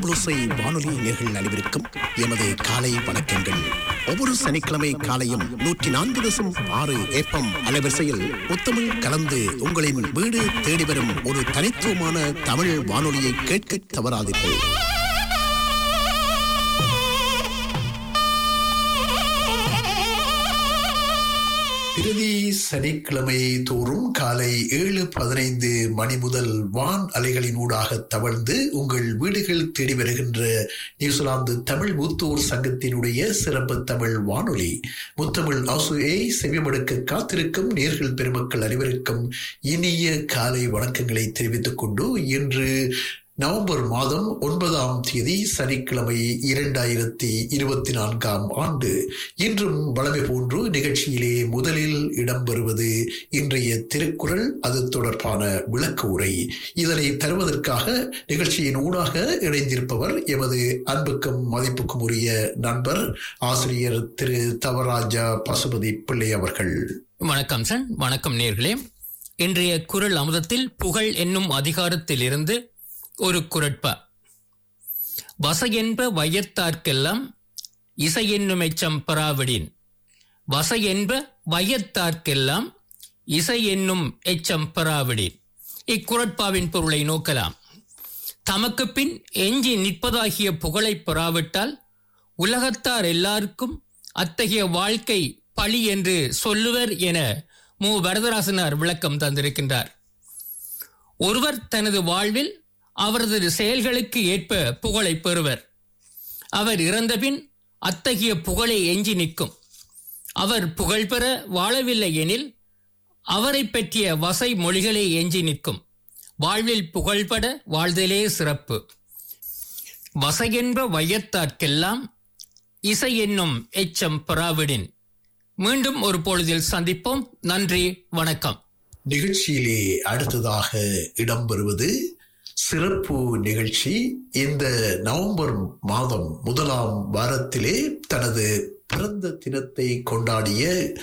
தமிழோசை வானொலி நேர்கள் அனைவருக்கும் எமது காலை வணக்கங்கள் ஒவ்வொரு சனிக்கிழமை காலையும் நூற்றி நான்கு தசம் ஆறு ஏப்பம் அலைவரிசையில் முத்தமிழ் கலந்து உங்களின் வீடு தேடி வரும் ஒரு தனித்துவமான தமிழ் வானொலியை கேட்க தவறாதீர்கள் பிரதி சனிக்கிழமை தோறும் காலை ஏழு பதினைந்து மணி முதல் வான் அலைகளின் ஊடாக தவழ்ந்து உங்கள் வீடுகள் தேடி வருகின்ற நியூசிலாந்து தமிழ் மூத்தோர் சங்கத்தினுடைய சிறப்பு தமிழ் வானொலி முத்தமிழ் ஆசுயை செவிமடுக்க காத்திருக்கும் நேர்கள் பெருமக்கள் அனைவருக்கும் இனிய காலை வணக்கங்களை தெரிவித்துக் கொண்டு இன்று நவம்பர் மாதம் ஒன்பதாம் தேதி சனிக்கிழமை இரண்டாயிரத்தி இருபத்தி நான்காம் ஆண்டு இன்றும் வளமை போன்று நிகழ்ச்சியிலே முதலில் இடம்பெறுவது இன்றைய திருக்குறள் அது தொடர்பான விளக்க உரை இதனை தருவதற்காக நிகழ்ச்சியின் ஊடாக இணைந்திருப்பவர் எமது அன்புக்கும் மதிப்புக்கும் உரிய நண்பர் ஆசிரியர் திரு தவராஜா பசுபதி பிள்ளை அவர்கள் வணக்கம் சன் வணக்கம் நேர்களே இன்றைய குரல் அமுதத்தில் புகழ் என்னும் அதிகாரத்தில் இருந்து ஒரு குரட்பா வசையென்ப வையத்தார்க்கெல்லாம் இசை என்னும் எச்சம் பெறாவிடின் வசை என்ப வையத்தார்க்கெல்லாம் இசை என்னும் எச்சம் பெறாவிடின் இக்குரட்பாவின் பொருளை நோக்கலாம் தமக்கு பின் எஞ்சி நிற்பதாகிய புகழை பெறாவிட்டால் உலகத்தார் எல்லாருக்கும் அத்தகைய வாழ்க்கை பழி என்று சொல்லுவர் என மு வரதராசனார் விளக்கம் தந்திருக்கின்றார் ஒருவர் தனது வாழ்வில் அவரது செயல்களுக்கு ஏற்ப புகழை பெறுவர் அவர் இறந்தபின் அத்தகைய புகழை எஞ்சி நிற்கும் அவர் புகழ் பெற வாழவில்லை எனில் அவரை பற்றிய வசை மொழிகளே எஞ்சி நிற்கும் வாழ்வில் புகழ்பட வாழ்தலே சிறப்பு வசையென்ப வையத்தார்க்கெல்லாம் இசை என்னும் எச்சம் பெறாவிடின் மீண்டும் ஒரு பொழுதில் சந்திப்போம் நன்றி வணக்கம் நிகழ்ச்சியிலே அடுத்ததாக இடம்பெறுவது சிறப்பு நிகழ்ச்சி இந்த நவம்பர் மாதம் முதலாம் வாரத்திலே தனது பிறந்த தினத்தை கொண்டாடிய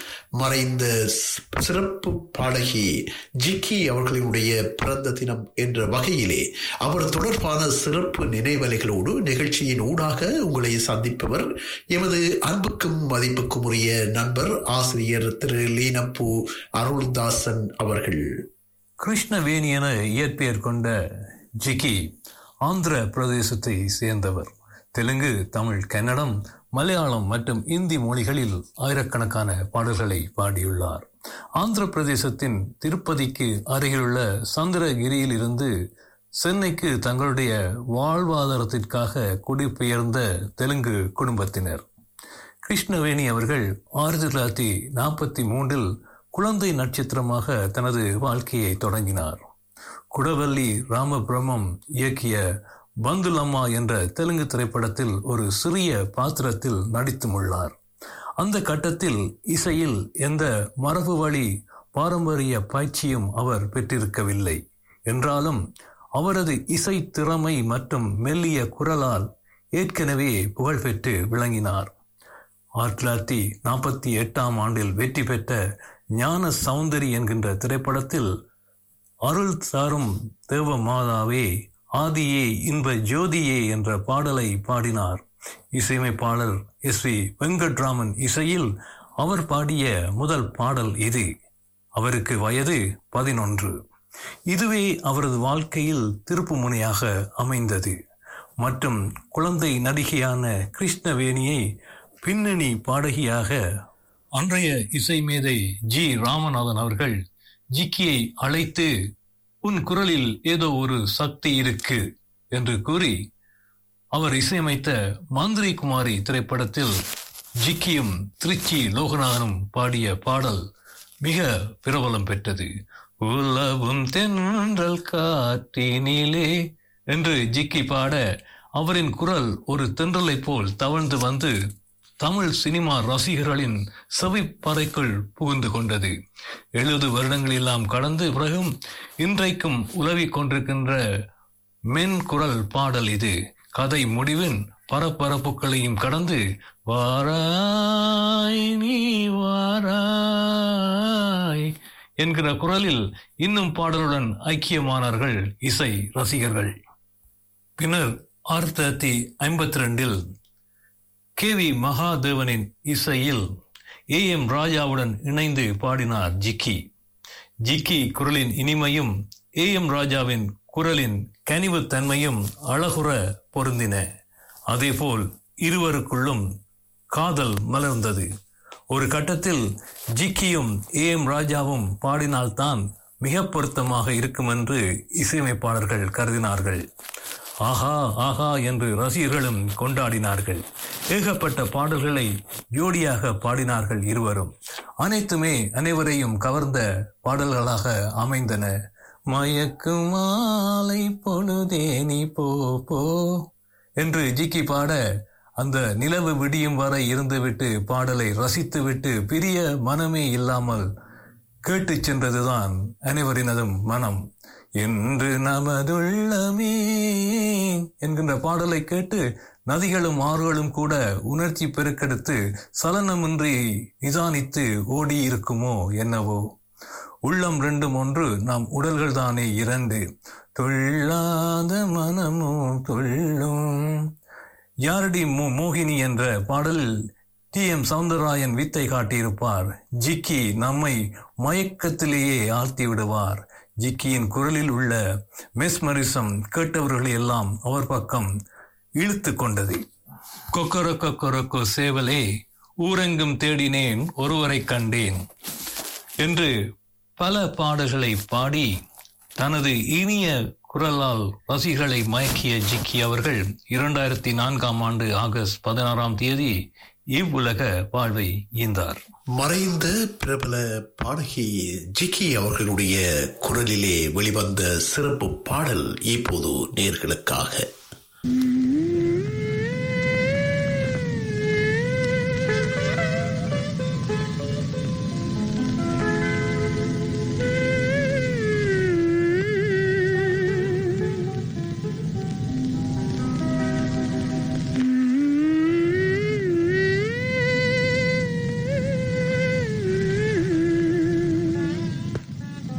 மறைந்த சிறப்பு பாடகி ஜிக்கி அவர்களினுடைய பிறந்த தினம் என்ற வகையிலே அவர் தொடர்பான சிறப்பு நினைவலைகளோடு நிகழ்ச்சியின் ஊடாக உங்களை சந்திப்பவர் எமது அன்புக்கும் மதிப்புக்கும் உரிய நண்பர் ஆசிரியர் திரு லீனப்பு அருள்தாசன் அவர்கள் கிருஷ்ணவேணி என இயற்பெயர் கொண்ட ஜிகி ஆந்திர பிரதேசத்தை சேர்ந்தவர் தெலுங்கு தமிழ் கன்னடம் மலையாளம் மற்றும் இந்தி மொழிகளில் ஆயிரக்கணக்கான பாடல்களை பாடியுள்ளார் ஆந்திர பிரதேசத்தின் திருப்பதிக்கு அருகிலுள்ள சந்திரகிரியில் இருந்து சென்னைக்கு தங்களுடைய வாழ்வாதாரத்திற்காக குடிபெயர்ந்த தெலுங்கு குடும்பத்தினர் கிருஷ்ணவேணி அவர்கள் ஆயிரத்தி தொள்ளாயிரத்தி நாற்பத்தி மூன்றில் குழந்தை நட்சத்திரமாக தனது வாழ்க்கையை தொடங்கினார் குடவல்லி ராமபிரமம் இயக்கிய பந்துலம்மா என்ற தெலுங்கு திரைப்படத்தில் ஒரு சிறிய பாத்திரத்தில் நடித்துமுள்ளார் அந்த கட்டத்தில் இசையில் எந்த மரபு வழி பாரம்பரிய பயிற்சியும் அவர் பெற்றிருக்கவில்லை என்றாலும் அவரது இசை திறமை மற்றும் மெல்லிய குரலால் ஏற்கனவே புகழ்பெற்று விளங்கினார் ஆயிரத்தி தொள்ளாயிரத்தி நாற்பத்தி எட்டாம் ஆண்டில் வெற்றி பெற்ற ஞான சௌந்தரி என்கின்ற திரைப்படத்தில் அருள் சாரும் தேவ மாதாவே ஆதியே இன்ப ஜோதியே என்ற பாடலை பாடினார் இசையமைப்பாளர் எஸ் வி வெங்கட்ராமன் இசையில் அவர் பாடிய முதல் பாடல் இது அவருக்கு வயது பதினொன்று இதுவே அவரது வாழ்க்கையில் திருப்பு முனையாக அமைந்தது மற்றும் குழந்தை நடிகையான கிருஷ்ணவேணியை பின்னணி பாடகியாக அன்றைய இசை மேதை ஜி ராமநாதன் அவர்கள் ஜிக்கியை அழைத்து உன் குரலில் ஏதோ ஒரு சக்தி இருக்கு என்று கூறி அவர் இசையமைத்த மந்திரி குமாரி திரைப்படத்தில் ஜிக்கியும் திருச்சி லோகநாதனும் பாடிய பாடல் மிக பிரபலம் பெற்றது உலவும் தென்றல் காற்றினிலே என்று ஜிக்கி பாட அவரின் குரல் ஒரு தென்றலை போல் தவழ்ந்து வந்து தமிழ் சினிமா ரசிகர்களின் செவிப்பறைக்குள் புகுந்து கொண்டது எழுபது வருடங்கள் எல்லாம் கடந்து பிறகும் இன்றைக்கும் உலவிக் கொண்டிருக்கின்ற மென் குரல் பாடல் இது கதை முடிவின் பரபரப்புகளையும் கடந்து வாராய் நீ வாராய் என்கிற குரலில் இன்னும் பாடலுடன் ஐக்கியமானார்கள் இசை ரசிகர்கள் பின்னர் ஆயிரத்தி தொள்ளாயிரத்தி ஐம்பத்தி ரெண்டில் கே வி மகாதேவனின் இசையில் ஏ எம் ராஜாவுடன் இணைந்து பாடினார் ஜிக்கி ஜிக்கி குரலின் இனிமையும் ஏ எம் ராஜாவின் குரலின் கனிவுத் தன்மையும் அழகுற பொருந்தின அதேபோல் இருவருக்குள்ளும் காதல் மலர்ந்தது ஒரு கட்டத்தில் ஜிக்கியும் ஏ எம் ராஜாவும் பாடினால்தான் மிக பொருத்தமாக இருக்கும் என்று இசையமைப்பாளர்கள் கருதினார்கள் ஆஹா ஆஹா என்று ரசிகர்களும் கொண்டாடினார்கள் ஏகப்பட்ட பாடல்களை ஜோடியாக பாடினார்கள் இருவரும் அனைத்துமே அனைவரையும் கவர்ந்த பாடல்களாக அமைந்தன மயக்கு மாலை பொழுதே நீ போ போ என்று ஜிக்கி பாட அந்த நிலவு விடியும் வரை இருந்துவிட்டு பாடலை ரசித்துவிட்டு பிரிய மனமே இல்லாமல் கேட்டுச் சென்றதுதான் அனைவரினதும் மனம் என்று நமதுள்ளமே என்கின்ற பாடலை கேட்டு நதிகளும் ஆறுகளும் கூட உணர்ச்சி பெருக்கெடுத்து சலனமின்றி நிதானித்து ஓடி இருக்குமோ என்னவோ உள்ளம் ரெண்டும் ஒன்று நாம் உடல்கள் தானே இரண்டு தொல்லாத மனமும் தொல்லும் யாரடி மோ மோகினி என்ற பாடலில் டி எம் சவுந்தரராயன் வித்தை காட்டியிருப்பார் ஜிக்கி நம்மை மயக்கத்திலேயே ஆழ்த்தி விடுவார் ஜிக்கியின் குரலில் உள்ள மெஸ்மரிசம் கேட்டவர்களை எல்லாம் அவர் பக்கம் இழுத்து கொண்டது கொக்கர கொக்கரொக்கோ சேவலே ஊரெங்கும் தேடினேன் ஒருவரை கண்டேன் என்று பல பாடல்களை பாடி தனது இனிய குரலால் ரசிகளை மயக்கிய ஜிக்கி அவர்கள் இரண்டாயிரத்தி நான்காம் ஆண்டு ஆகஸ்ட் பதினாறாம் தேதி இவ்வுலக வாழ்வை ஈந்தார் மறைந்த பிரபல பாடகி ஜிக்கி அவர்களுடைய குரலிலே வெளிவந்த சிறப்பு பாடல் இப்போது நேர்களுக்காக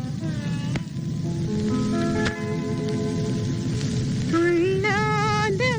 துள்ளாத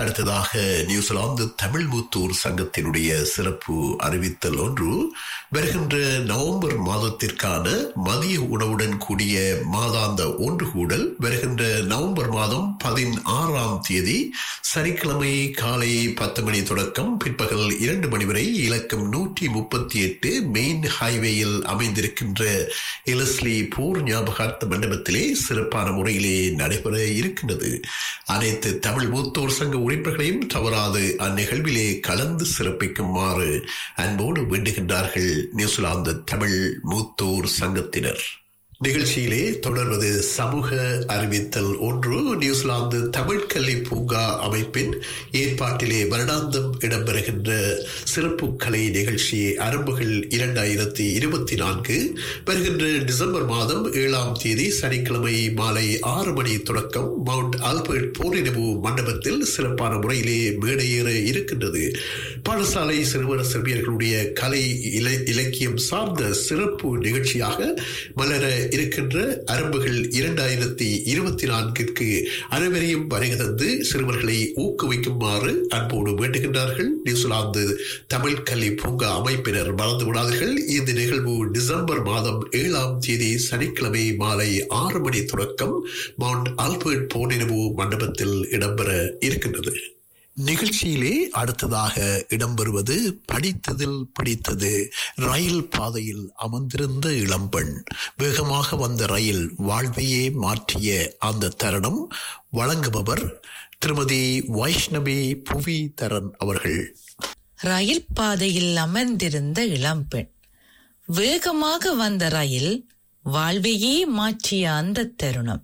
அடுத்ததாக நியூசிலாந்து தமிழ் முத்தூர் சங்கத்தினுடைய சிறப்பு அறிவித்தல் ஒன்று வருகின்ற நவம்பர் மாதத்திற்கான மதிய உணவுடன் கூடிய மாதாந்த ஒன்று கூடல் வருகின்ற நவம்பர் மாதம் பதினாறாம் தேதி சனிக்கிழமை காலை பத்து மணி தொடக்கம் பிற்பகல் இரண்டு மணி வரை இலக்கம் நூற்றி முப்பத்தி எட்டு மெயின் ஹைவேயில் அமைந்திருக்கின்ற எலஸ்லி போர் ஞாபகார்த்த மண்டபத்திலே சிறப்பான முறையிலே நடைபெற இருக்கின்றது அனைத்து தமிழ் மூத்தோர் சங்க உறுப்பினர்களையும் தவறாது அந்நிகழ்விலே கலந்து சிறப்பிக்குமாறு அன்போடு வேண்டுகின்றார்கள் நியூசிலாந்து தமிழ் மூத்தோர் சங்கத்தினர் நிகழ்ச்சியிலே தொடர்வது சமூக அறிவித்தல் ஒன்று நியூசிலாந்து தமிழ் கல்வி பூங்கா அமைப்பின் ஏற்பாட்டிலே வருடாந்தம் இடம்பெறுகின்ற சிறப்பு கலை நிகழ்ச்சி அரம்புகள் இரண்டாயிரத்தி இருபத்தி நான்கு வருகின்ற டிசம்பர் மாதம் ஏழாம் தேதி சனிக்கிழமை மாலை ஆறு மணி தொடக்கம் மவுண்ட் ஆல்பர்ட் போரினவு மண்டபத்தில் சிறப்பான முறையிலே மேடையேற இருக்கின்றது பாடசாலை சிறுவர் சிறுமியர்களுடைய கலை இல இலக்கியம் சார்ந்த சிறப்பு நிகழ்ச்சியாக மலர இருக்கின்ற அரம்புகள் இரண்டாயிரத்தி இருபத்தி நான்கிற்கு அனைவரையும் வருகை தந்து சிறுவர்களை ஊக்குவிக்குமாறு அன்போடு வேண்டுகின்றார்கள் நியூசிலாந்து தமிழ் கல்வி பூங்கா அமைப்பினர் மறந்து விடாதீர்கள் இந்த நிகழ்வு டிசம்பர் மாதம் ஏழாம் தேதி சனிக்கிழமை மாலை ஆறு மணி தொடக்கம் மவுண்ட் ஆல்பர்ட் போனிரவு மண்டபத்தில் இடம்பெற இருக்கின்றது நிகழ்ச்சியிலே அடுத்ததாக இடம்பெறுவது படித்ததில் பிடித்தது ரயில் பாதையில் அமர்ந்திருந்த இளம்பெண் வேகமாக வந்த ரயில் வாழ்வையே மாற்றிய அந்த தருணம் வழங்குபவர் திருமதி வைஷ்ணவி புவி தரன் அவர்கள் ரயில் பாதையில் அமர்ந்திருந்த இளம்பெண் வேகமாக வந்த ரயில் வாழ்வையே மாற்றிய அந்த தருணம்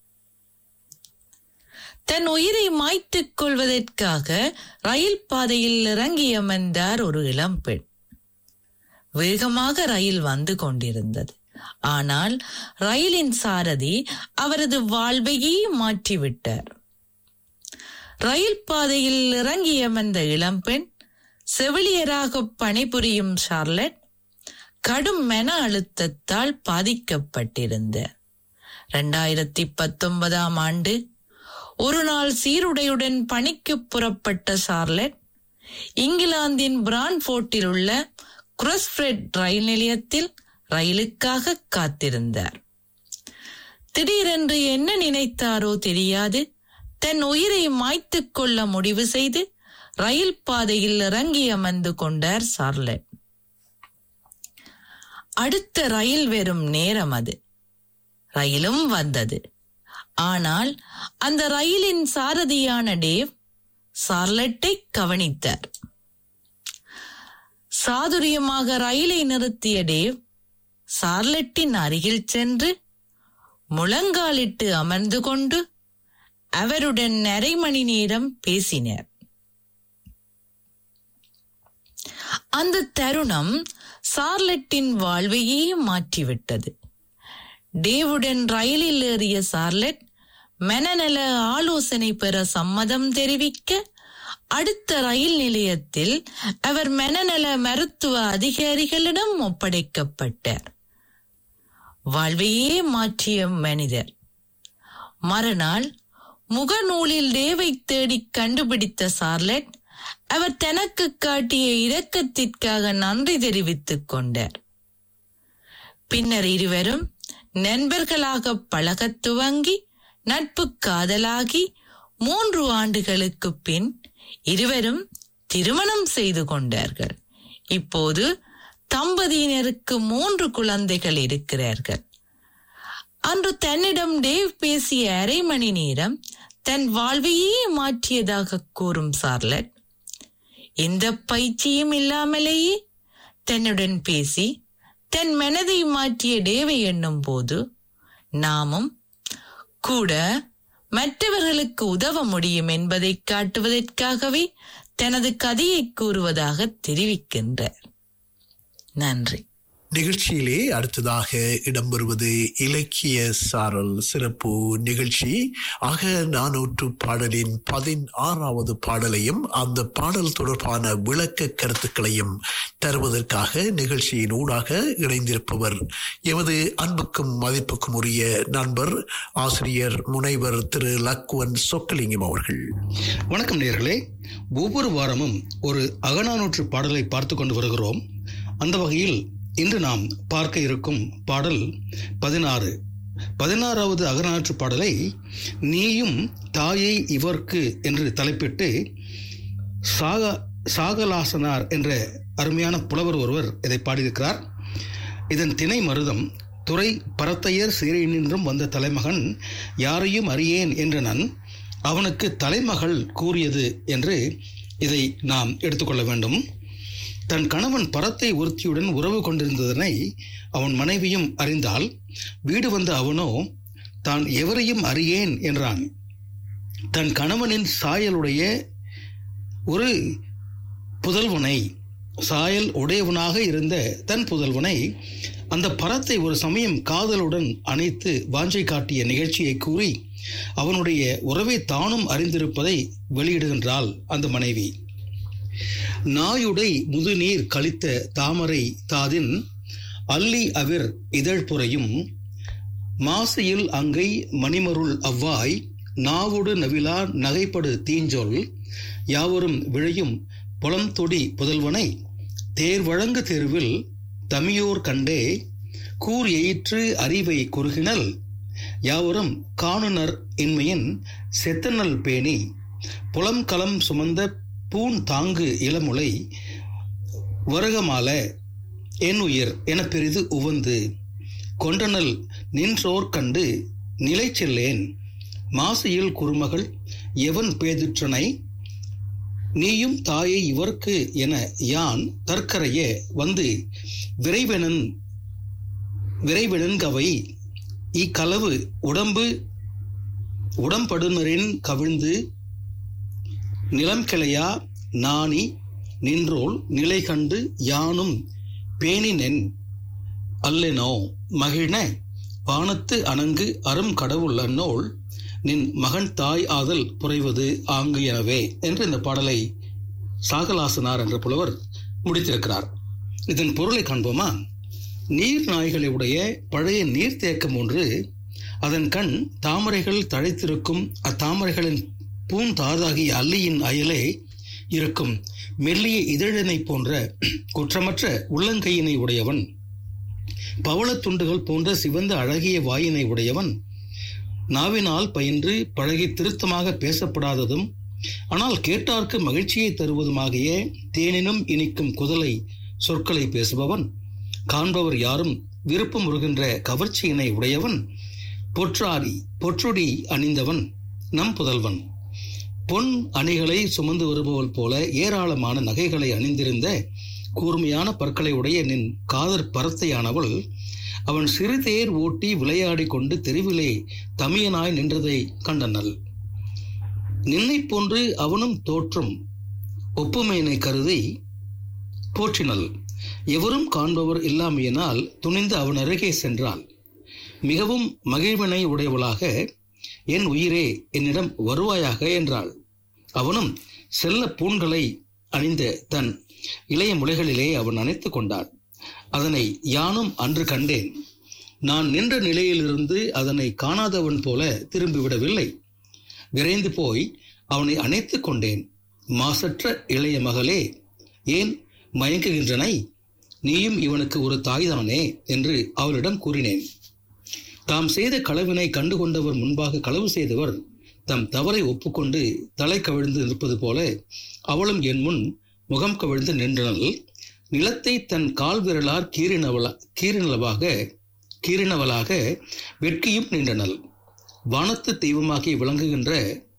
தன் உயிரை மாய்த்துக் கொள்வதற்காக ரயில் பாதையில் இறங்கி அமர்ந்தார் ஒரு இளம்பெண் வேகமாக ரயில் வந்து கொண்டிருந்தது ஆனால் ரயிலின் சாரதி அவரது வாழ்வையே மாற்றிவிட்டார் ரயில் பாதையில் இறங்கி அமர்ந்த இளம்பெண் செவிலியராக பணிபுரியும் ஷார்லட் கடும் மன அழுத்தத்தால் பாதிக்கப்பட்டிருந்தார் இரண்டாயிரத்தி பத்தொன்பதாம் ஆண்டு ஒரு நாள் சீருடையுடன் பணிக்கு புறப்பட்ட சார்லட் இங்கிலாந்தின் பிரான்ஃபோர்ட்டில் உள்ள குரஸ்ஃப்ரெட் ரயில் நிலையத்தில் ரயிலுக்காக காத்திருந்தார் திடீரென்று என்ன நினைத்தாரோ தெரியாது தன் உயிரை மாய்த்துக் கொள்ள முடிவு செய்து ரயில் பாதையில் இறங்கி அமர்ந்து கொண்டார் சார்லட் அடுத்த ரயில் வரும் நேரம் அது ரயிலும் வந்தது ஆனால் அந்த ரயிலின் சாரதியான டேவ் சார்லட்டை கவனித்தார் சாதுரியமாக ரயிலை நிறுத்திய டேவ் சார்லட்டின் அருகில் சென்று முழங்காலிட்டு அமர்ந்து கொண்டு அவருடன் அரை மணி நேரம் பேசினார் அந்த தருணம் சார்லட்டின் வாழ்வையே மாற்றிவிட்டது டேவுடன் ரயிலில் ஏறிய சார்லட் மனநல ஆலோசனை பெற சம்மதம் தெரிவிக்க அடுத்த ரயில் நிலையத்தில் அவர் மனநல மருத்துவ அதிகாரிகளிடம் ஒப்படைக்கப்பட்டார் வாழ்வையே மாற்றிய மனிதர் மறுநாள் முகநூலில் டேவை தேடி கண்டுபிடித்த சார்லட் அவர் தனக்கு காட்டிய இரக்கத்திற்காக நன்றி தெரிவித்துக் கொண்டார் பின்னர் இருவரும் நண்பர்களாக பழகத் துவங்கி நட்பு காதலாகி மூன்று ஆண்டுகளுக்கு பின் இருவரும் திருமணம் செய்து கொண்டார்கள் இப்போது தம்பதியினருக்கு மூன்று குழந்தைகள் இருக்கிறார்கள் அன்று தன்னிடம் டேவ் பேசிய அரை மணி நேரம் தன் வாழ்வையே மாற்றியதாக கூறும் சார்லட் எந்த பயிற்சியும் இல்லாமலேயே தன்னுடன் பேசி தன் மனதை மாற்றிய டேவை எண்ணும் போது நாமும் கூட மற்றவர்களுக்கு உதவ முடியும் என்பதை காட்டுவதற்காகவே தனது கதையை கூறுவதாக தெரிவிக்கின்றார் நன்றி நிகழ்ச்சியிலே அடுத்ததாக இடம்பெறுவது இலக்கிய சாரல் சிறப்பு நிகழ்ச்சி ஆக நானூற்று பாடலின் பதினாறாவது பாடலையும் அந்த பாடல் தொடர்பான விளக்க கருத்துக்களையும் தருவதற்காக நிகழ்ச்சியின் ஊடாக இணைந்திருப்பவர் எமது அன்புக்கும் மதிப்புக்கும் உரிய நண்பர் ஆசிரியர் முனைவர் திரு லக்குவன் சொக்கலிங்கம் அவர்கள் வணக்கம் நேர்களே ஒவ்வொரு வாரமும் ஒரு அகநானூற்று பாடலை பார்த்து கொண்டு வருகிறோம் அந்த வகையில் இன்று நாம் பார்க்க இருக்கும் பாடல் பதினாறு பதினாறாவது அகநானூற்று பாடலை நீயும் தாயை இவர்க்கு என்று தலைப்பிட்டு சாக சாகலாசனார் என்ற அருமையான புலவர் ஒருவர் இதை பாடியிருக்கிறார் இதன் திணை மருதம் துறை பரத்தையர் சீரையினின்றும் வந்த தலைமகன் யாரையும் அறியேன் என்றனன் அவனுக்கு தலைமகள் கூறியது என்று இதை நாம் எடுத்துக்கொள்ள வேண்டும் தன் கணவன் பரத்தை ஒருத்தியுடன் உறவு கொண்டிருந்ததனை அவன் மனைவியும் அறிந்தால் வீடு வந்த அவனோ தான் எவரையும் அறியேன் என்றான் தன் கணவனின் சாயலுடைய ஒரு புதல்வனை சாயல் உடையவனாக இருந்த தன் புதல்வனை அந்த பரத்தை ஒரு சமயம் காதலுடன் அணைத்து வாஞ்சை காட்டிய நிகழ்ச்சியை கூறி அவனுடைய உறவை தானும் அறிந்திருப்பதை வெளியிடுகின்றாள் அந்த மனைவி நாயுடை முதுநீர் கழித்த தாமரை தாதின் அல்லி அவிர் இதழ்புறையும் மாசையில் அங்கை மணிமருள் அவ்வாய் நாவுடு நவிலா நகைப்படு தீஞ்சொல் யாவரும் விழையும் புலந்தொடி புதல்வனை தேர்வழங்கு தெருவில் தமியோர் கண்டே கூர் எயிற்று அறிவை குறுகினல் யாவரும் காணுனர் இன்மையின் செத்தனல் பேணி புலம் களம் சுமந்த பூன் தாங்கு இளமுலை வருகமால என் உயிர் என பெரிது உவந்து கொண்டனல் நின்றோர் கண்டு நிலை செல்லேன் மாசியில் குறுமகள் எவன் பேதுற்றனை நீயும் தாயை இவர்க்கு என யான் தற்கரைய வந்து விரைவெனன் விரைவெனன்கவை இக்களவு உடம்பு உடம்படுனரின் கவிழ்ந்து நிலம் கிளையா நாணி நின்றோள் நிலை கண்டு யானும் பேணினென் அல்லெனோ மகிழ்ன வானத்து அணங்கு அரும் கடவுள் அன்னோள் நின் மகன் தாய் ஆதல் புரைவது ஆங்கு எனவே என்று இந்த பாடலை சாகலாசனார் என்ற புலவர் முடித்திருக்கிறார் இதன் பொருளை காண்போமா நீர் நாய்களுடைய பழைய நீர்த்தேக்கம் ஒன்று அதன் கண் தாமரைகள் தழைத்திருக்கும் அத்தாமரைகளின் பூந்தாதாகிய அல்லியின் அயலே இருக்கும் மெல்லிய இதழினை போன்ற குற்றமற்ற உள்ளங்கையினை உடையவன் பவளத் துண்டுகள் போன்ற சிவந்த அழகிய வாயினை உடையவன் நாவினால் பயின்று பழகி திருத்தமாக பேசப்படாததும் ஆனால் கேட்டார்க்கு மகிழ்ச்சியை தருவதுமாகிய தேனினும் இனிக்கும் குதலை சொற்களை பேசுபவன் காண்பவர் யாரும் விருப்பமுறுகின்ற கவர்ச்சியினை உடையவன் பொற்றாரி பொற்றுடி அணிந்தவன் நம் புதல்வன் பொன் அணிகளை சுமந்து வருபவள் போல ஏராளமான நகைகளை அணிந்திருந்த கூர்மையான பற்களை உடைய நின் காதற் பரத்தையானவள் அவன் சிறு தேர் ஓட்டி விளையாடி கொண்டு தெருவிலே தமியனாய் நின்றதை கண்டனள் நின்னைப் போன்று அவனும் தோற்றும் ஒப்புமையினை கருதி போற்றினள் எவரும் காண்பவர் இல்லாமையினால் துணிந்து அவன் அருகே சென்றாள் மிகவும் மகிழ்வினை உடையவளாக என் உயிரே என்னிடம் வருவாயாக என்றாள் அவனும் செல்ல பூண்களை அணிந்த தன் இளைய முலைகளிலே அவன் அணைத்து கொண்டான் அதனை யானும் அன்று கண்டேன் நான் நின்ற நிலையிலிருந்து அதனை காணாதவன் போல திரும்பிவிடவில்லை விரைந்து போய் அவனை அணைத்து கொண்டேன் மாசற்ற இளைய மகளே ஏன் மயங்குகின்றனை நீயும் இவனுக்கு ஒரு தாய்தானே என்று அவளிடம் கூறினேன் தாம் செய்த களவினை கண்டுகொண்டவர் முன்பாக களவு செய்தவர் தம் தவறை ஒப்புக்கொண்டு தலை கவிழ்ந்து நிற்பது போல அவளும் என் முன் முகம் கவிழ்ந்து நின்றனள் நிலத்தை தன் கால் விரலார் கீறினவள கீறினளவாக கீறினவளாக வெட்கியும் நின்றனள் வானத்து தெய்வமாகி விளங்குகின்ற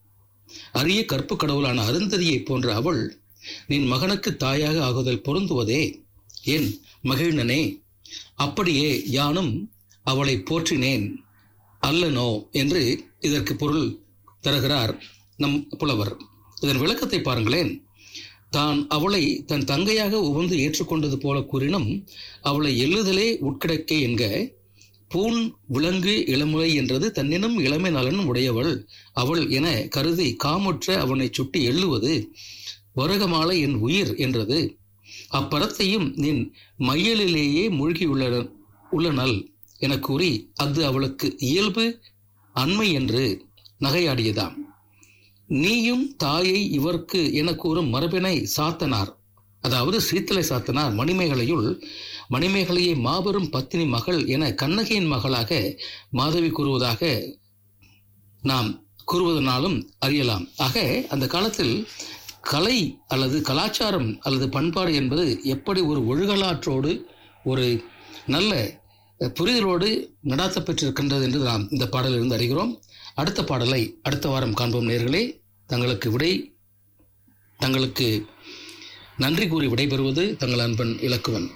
அரிய கற்பு கடவுளான அருந்ததியைப் போன்ற அவள் நின் மகனுக்கு தாயாக ஆகுதல் பொருந்துவதே என் மகிழ்னனே அப்படியே யானும் அவளை போற்றினேன் அல்லனோ என்று இதற்கு பொருள் தருகிறார் நம் புலவர் இதன் விளக்கத்தை பாருங்களேன் தான் அவளை தன் தங்கையாக உவந்து ஏற்றுக்கொண்டது போல கூறினும் அவளை எள்ளுதலே உட்கிடக்கே என்க பூன் விலங்கு இளமுலை என்றது தன்னினும் இளமை நலன் உடையவள் அவள் என கருதி காமுற்ற அவனை சுட்டி எள்ளுவது வருகமாலை என் உயிர் என்றது அப்பரத்தையும் நின் மையலிலேயே மூழ்கியுள்ள உள்ளனள் என கூறி அது அவளுக்கு இயல்பு அண்மை என்று நகையாடியதாம் நீயும் தாயை இவர்க்கு என கூறும் மரபினை சாத்தனார் அதாவது சீத்தலை சாத்தனார் மணிமேகலையுள் மணிமேகலையை மாபெரும் பத்தினி மகள் என கண்ணகியின் மகளாக மாதவி கூறுவதாக நாம் கூறுவதனாலும் அறியலாம் ஆக அந்த காலத்தில் கலை அல்லது கலாச்சாரம் அல்லது பண்பாடு என்பது எப்படி ஒரு ஒழுகலாற்றோடு ஒரு நல்ல புரிதலோடு நடாத்தப்பெற்றிருக்கின்றது என்று நாம் இந்த பாடலிலிருந்து அறிகிறோம் அடுத்த பாடலை அடுத்த வாரம் காண்போம் நேர்களே தங்களுக்கு விடை தங்களுக்கு நன்றி கூறி விடைபெறுவது தங்கள் அன்பன் இலக்குவன்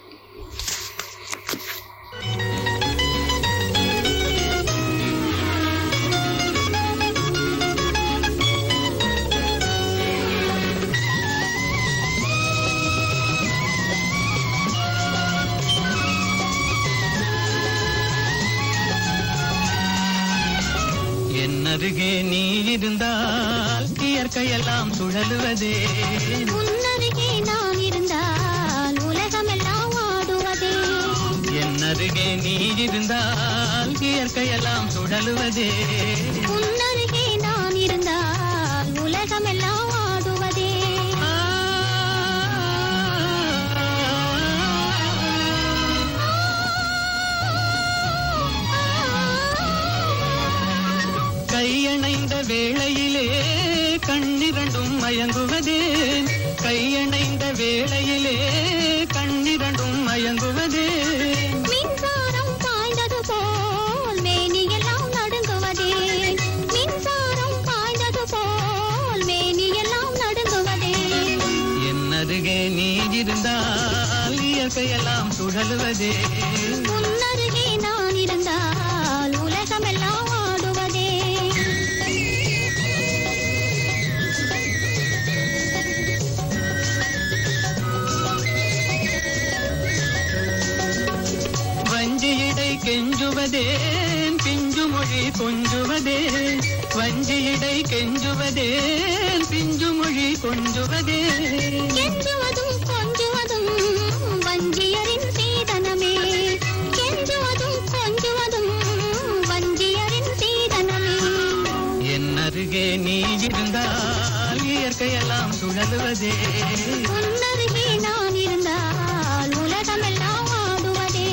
என் அருகே நீ இருந்தால் இயற்கையெல்லாம் சுழலுவதே உன்னருகே நான் இருந்தால் உலகமெல்லாம் ஆடுவதே என் அருகே நீ இருந்தால் இயற்கையெல்லாம் சுழலுவதே உன்னருகே நான் இருந்தால் உலகமெல்லாம் ஆடுவதே கையணைந்த வேளையிலே கண்ணிரண்டும் மயங்குவதே கையணைந்த வேளையிலே கண்ணிரண்டும் மயங்குவதே மின்சாரம் பாய்ந்தது போல் மேனியெல்லாம் நடுங்குவதே மின்சாரம் பாய்ந்தது போல் மேனியெல்லாம் நடுங்குவதே என் அருகே நீ இருந்தால் இயற்கையெல்லாம் சுழலுவதே உன்னருகே நான் இருந்தால் உலகமெல்லாம் ஆடுவதே வஞ்சியிடை கெஞ்சுவதேன் பிஞ்சு மொழி கொஞ்சுவதே வஞ்சியிடை கெஞ்சுவதேன் பிஞ்சு மொழி கொஞ்சுவதே கெஞ்சுவதும் கொஞ்சுவதும் வஞ்சியரின் சீதனமே கெஞ்சுவதும் கொஞ்சுவதும் வஞ்சியரின் சீதனமே என் அருகே நீ இருந்தால் இயற்கையெல்லாம் சுழலுவதே உன்னருகே நான் இருந்தால் உலகமெல்லாம் ஆடுவதே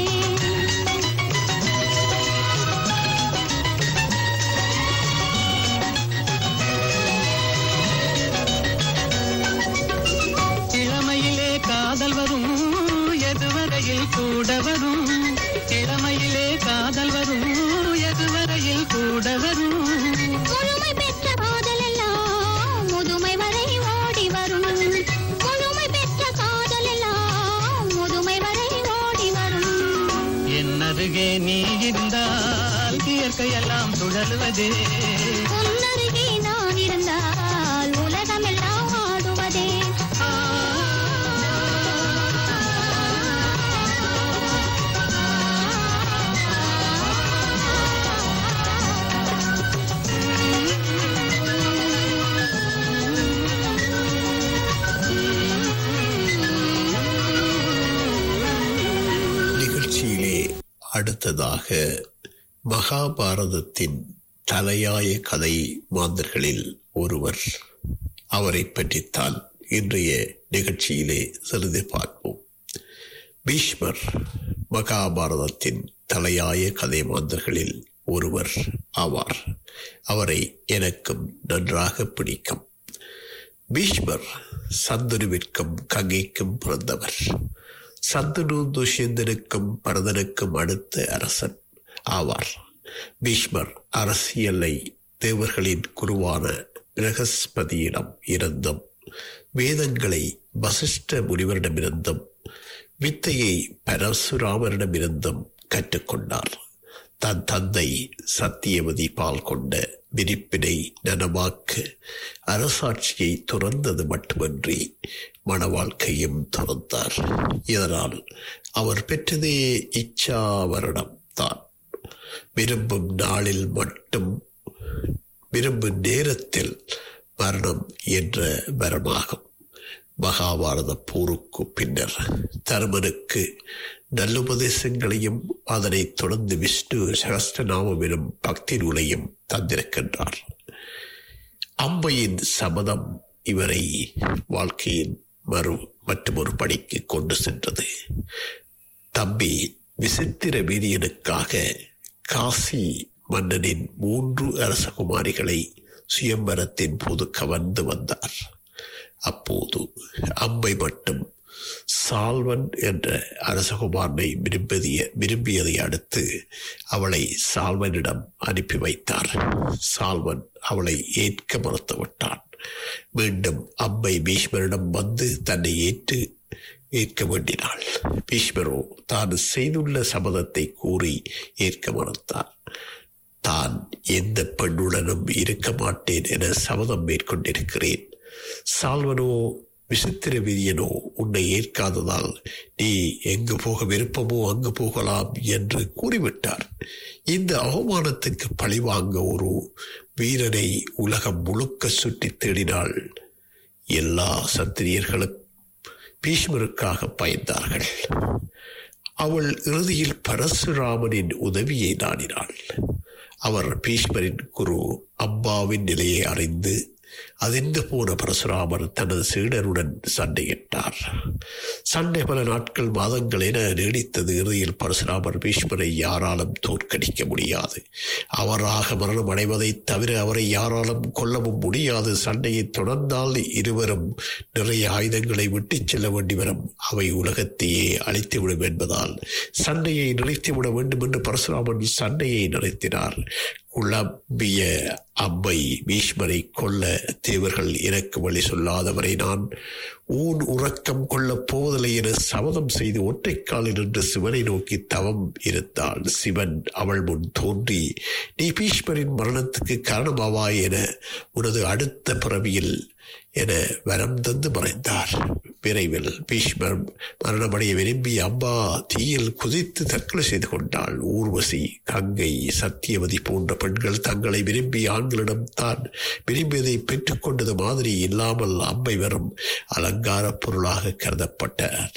இளமையிலே காதல் வரும் எதுவரையில் கூட வரும் இளமையிலே காதல் வரும் எதுவரையில் கூட வரும் முழுமை பெற்ற காதலெல்லாம் முதுமை வரை ஓடி வரும் முழுமை பெற்ற காதலெல்லாம் முதுமை வரை ஓடி வரும் என் அருகே நீ இருந்தால் இயற்கையெல்லாம் சுழலுவதே உன்னருகே நான் இருந்தால் உலகமெல்லாம் ஆடுவதே நிகழ்ச்சியிலே அடுத்ததாக மகாபாரதத்தின் தலையாய கதை மாந்தர்களில் ஒருவர் அவரை பற்றித்தான் இன்றைய நிகழ்ச்சியிலே சிறிது பார்ப்போம் பீஷ்மர் மகாபாரதத்தின் தலையாய கதை மாந்தர்களில் ஒருவர் ஆவார் அவரை எனக்கும் நன்றாக பிடிக்கும் பீஷ்மர் சந்துருவிற்கும் கங்கைக்கும் பிறந்தவர் சந்துரு துஷ்யந்தனுக்கும் பரதனுக்கும் அடுத்த அரசன் ஆவார் பீஷ்மர் அரசியலை தேவர்களின் குருவான பிரகஸ்பதியிடம் இருந்தும் வேதங்களை வசிஷ்ட முனிவரிடமிருந்தும் வித்தையை பரசுராமரிடமிருந்தும் கற்றுக்கொண்டார் தன் தந்தை சத்தியவதி பால் கொண்ட விரிப்பினை நனவாக்க அரசாட்சியை துறந்தது மட்டுமன்றி மன வாழ்க்கையும் துறந்தார் இதனால் அவர் பெற்றதே இச்சாவரணம் தான் விரும்பும் நாளில் மட்டும் விரும்பும் நேரத்தில் மரணம் என்ற வரமாகும் மகாபாரத போருக்கு பின்னர் தருமனுக்கு நல்லுபதேசங்களையும் அதனைத் தொடர்ந்து விஷ்ணு சகஸ்டநாமம் எனும் பக்தி நூலையும் தந்திருக்கின்றார் அம்பையின் சபதம் இவரை வாழ்க்கையின் மறு மற்றொரு படிக்கு கொண்டு சென்றது தம்பி விசித்திர வீரியனுக்காக காசி மன்னனின் மூன்று அரசகுமாரிகளை சுயம்பரத்தின் போது கவர்ந்து வந்தார் அப்போது அம்பை மட்டும் சால்வன் என்ற அரசகுமாரனை விரும்பிய விரும்பியதை அடுத்து அவளை சால்வனிடம் அனுப்பி வைத்தார் சால்வன் அவளை ஏற்க மறுத்துவிட்டான் மீண்டும் அம்பை பீஷ்மரிடம் வந்து தன்னை ஏற்று ஏற்க வேண்டினாள் பீஷ்மரோ தான் செய்துள்ள சபதத்தை கூறி ஏற்க மறுத்தார் தான் எந்த பெண்ணுடனும் இருக்க மாட்டேன் என சபதம் மேற்கொண்டிருக்கிறேன் சால்வனோ விசித்திர விரியனோ உன்னை ஏற்காததால் நீ எங்கு போக விருப்பமோ அங்கு போகலாம் என்று கூறிவிட்டார் இந்த அவமானத்துக்கு பழிவாங்க ஒரு வீரனை உலகம் முழுக்க சுற்றி தேடினாள் எல்லா சத்திரியர்களும் பீஷ்மருக்காக பயந்தார்கள் அவள் இறுதியில் பரசுராமனின் உதவியை நாடினாள் அவர் பீஷ்மரின் குரு அம்பாவின் நிலையை அறிந்து அதிர்ந்து போன பரசுராமர் தனது சீடருடன் சண்டையிட்டார் சண்டை பல நாட்கள் மாதங்கள் என நீடித்தது இறுதியில் பரசுராமர் பீஷ்மரை யாராலும் தோற்கடிக்க முடியாது அவராக மரணம் அடைவதைத் தவிர அவரை யாராலும் கொல்லவும் முடியாது சண்டையை தொடர்ந்தால் இருவரும் நிறைய ஆயுதங்களை விட்டுச் செல்ல வேண்டி வரும் அவை உலகத்தையே அழித்துவிடும் என்பதால் சண்டையை நிறுத்திவிட வேண்டும் என்று பரசுராமன் சண்டையை நிறுத்தினார் குழம்பிய அம்பை பீஷ்மரை கொல்ல தேவர்கள் எனக்கு வழி சொல்லாதவரை நான் ஊன் உறக்கம் கொள்ளப் போவதில்லை என சபதம் செய்து ஒற்றைக்காலில் நின்று சிவனை நோக்கி தவம் இருந்தாள் சிவன் அவள் முன் தோன்றி நீ பீஷ்மரின் மரணத்துக்கு காரணமாவாய் என உனது அடுத்த பிறவியில் என வரம் தந்து மறைந்தார் விரைவில் பீஷ்மர் மரணமடைய விரும்பி அம்பா தீயில் குதித்து தற்கொலை செய்து கொண்டாள் ஊர்வசி கங்கை சத்தியவதி போன்ற பெண்கள் தங்களை விரும்பி ஆண்களிடம் தான் விரும்பியதை பெற்றுக்கொண்டது மாதிரி இல்லாமல் அம்பை வரும் அலங்கார பொருளாக கருதப்பட்டார்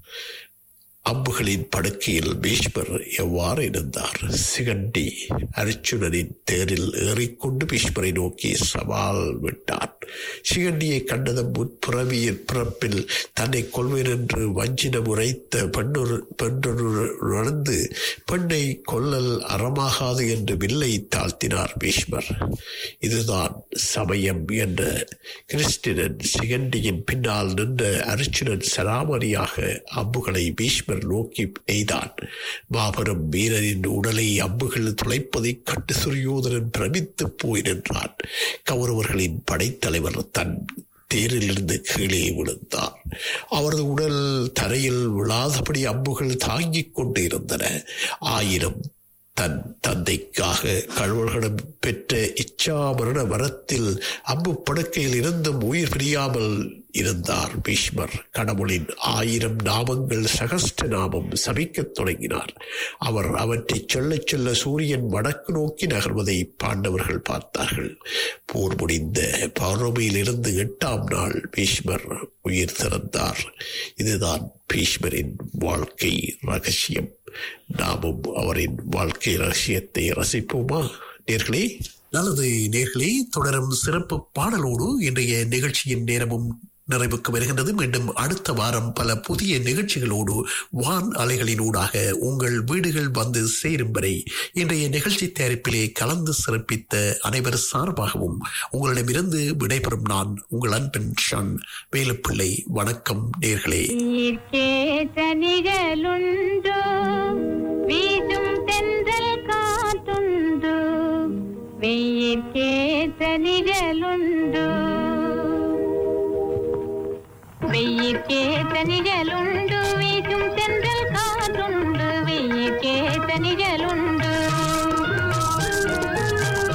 அம்புகளின் படுக்கையில் பீஷ்மர் எவ்வாறு இருந்தார் சிகண்டி அர்ச்சுனனின் தேரில் ஏறிக்கொண்டு பீஷ்மரை நோக்கி சவால் விட்டார் சிகண்டியை கண்டதும் முற்பிறவியில் பிறப்பில் தன்னை கொள்வேன் என்று வஞ்சினம் உரைத்த பெண்ணொரு பெண்ணொரு நடந்து பெண்ணை கொல்லல் அறமாகாது என்று வில்லை தாழ்த்தினார் பீஷ்மர் இதுதான் சமயம் என்ற கிறிஸ்டினன் சிகண்டியின் பின்னால் நின்ற அர்ச்சுனன் சராமரியாக அம்புகளை பீஷ்மர் நோக்கி எய்தான் மாபெரும் வீரரின் உடலை அம்புகள் துளைப்பதை கட்டு சுரியோதரன் பிரமித்து போய் நின்றான் கௌரவர்களின் படைத்தலைவர் தன் தேரிலிருந்து கீழே விழுந்தார் அவரது உடல் தரையில் விழாதபடி அம்புகள் தாங்கிக் கொண்டு இருந்தன ஆயிரம் தன் தந்தைக்காக கழுவர்களிடம் பெற்ற இச்சாமரண வரத்தில் அம்பு படுக்கையில் இருந்தும் உயிர் பிரியாமல் இருந்தார் பீஷ்மர் கடவுளின் ஆயிரம் நாமங்கள் சகஸ்ட நாமம் சபிக்கத் தொடங்கினார் அவர் அவற்றை சொல்ல சொல்ல சூரியன் வடக்கு நோக்கி நகர்வதை பாண்டவர்கள் பார்த்தார்கள் போர் முடிந்த பௌர்ணமியில் இருந்து எட்டாம் நாள் பீஷ்மர் உயிர் திறந்தார் இதுதான் பீஷ்மரின் வாழ்க்கை ரகசியம் நாமும் அவரின் வாழ்க்கை ரகசியத்தை ரசிப்போமா நேர்களே நல்லது நேர்களே தொடரும் சிறப்பு பாடலோடு இன்றைய நிகழ்ச்சியின் நேரமும் நிறைவுக்கு வருகின்றது மீண்டும் அடுத்த வாரம் பல புதிய நிகழ்ச்சிகளோடு வான் அலைகளினூடாக உங்கள் வீடுகள் வந்து சேரும் வரை இன்றைய நிகழ்ச்சி தயாரிப்பிலே கலந்து சிறப்பித்த அனைவர் சார்பாகவும் உங்களிடமிருந்து விடைபெறும் நான் உங்கள் அன்பின் ஷன் வேலுப்பிள்ளை வணக்கம் நேர்களே நீர்க்கேற்றணிகளுண்டோ வீசும் தென்றல் காத்துண்டு வெயிற்கேற்ற நிழலுண்டு வெயிற்கேற்ற நிழலுண்டு